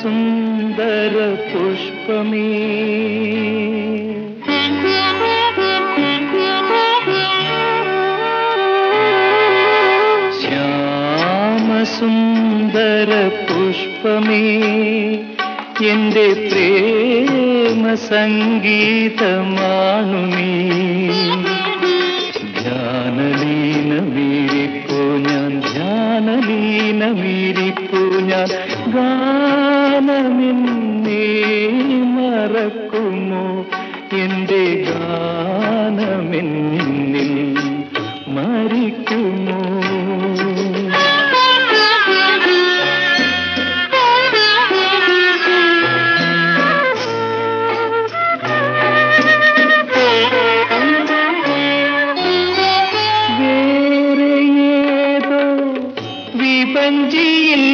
ശ്യാമസുന്ദര പുഷ്പമേ ശ്യാമസുന്ദര പുഷ്പമേ എന്റെ പ്രേമ സംഗീതമാണു നീ ധ്യാനലീനമീരിപ്പോ ഞാൻ ധ്യാനലീനമീരിപ്പോ ഞാൻ ഗാനമെന്നേ മറക്കുമോ എന്റെ ഗാനമെന്നിൽ മരിക്കുമോ വേറെ ഏതോ വിപഞ്ചിയിൽ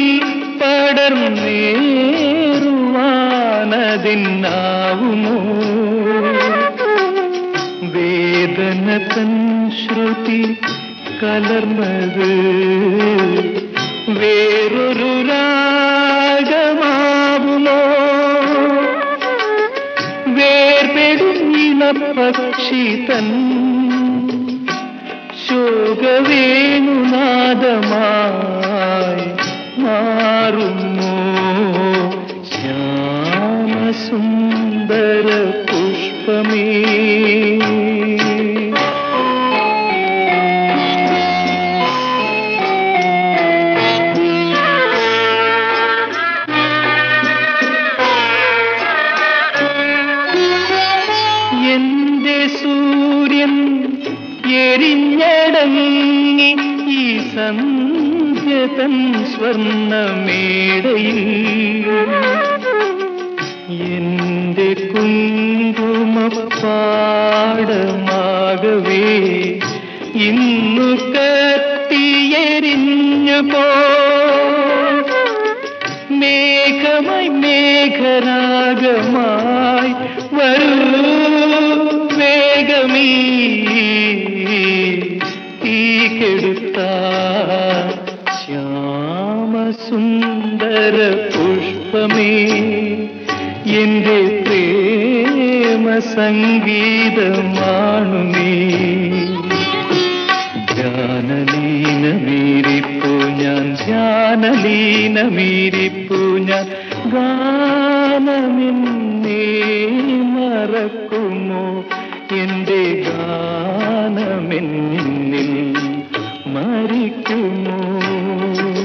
പടർന്നേറുവാനതിന്നാവുമോ വേദന തൻ ശ്രുതി കലർന്നത് വേറൊരു രാഗമാവുമോ വേർപെടുന്ന പക്ഷി തൻ ശോകവേണുനാദമായി മാറുമോ ശ്യാമസുന്ദര പുഷ്പമേ എന്റെ സൂര്യൻ എരിഞ്ഞടങ്ങി ഈ സന്ധ്യ തൻ സ്വർണ്ണമേടയിൽ എന്റെ കുങ്കുമപ്പാടമാകവേ ഇന്നു കത്തിയെരിഞ്ഞു പോ മേഘമായി മേഘരാഗമായി വരൂ വേഗമീ തീ കെടുത്ത ശ്യാമസുന്ദര പുഷ്പമേ എന്റെ പ്രേമ സംഗീതമാണു നീ ധ്യാനലീനമീരിപ്പു ഞാൻ ധ്യാനലീനമീരിപ്പു ഞാൻ ഗാനമെന്നേ മറക്കുമോ എന്റെ ഗാനമെന്നിൽ മരിക്കുമോ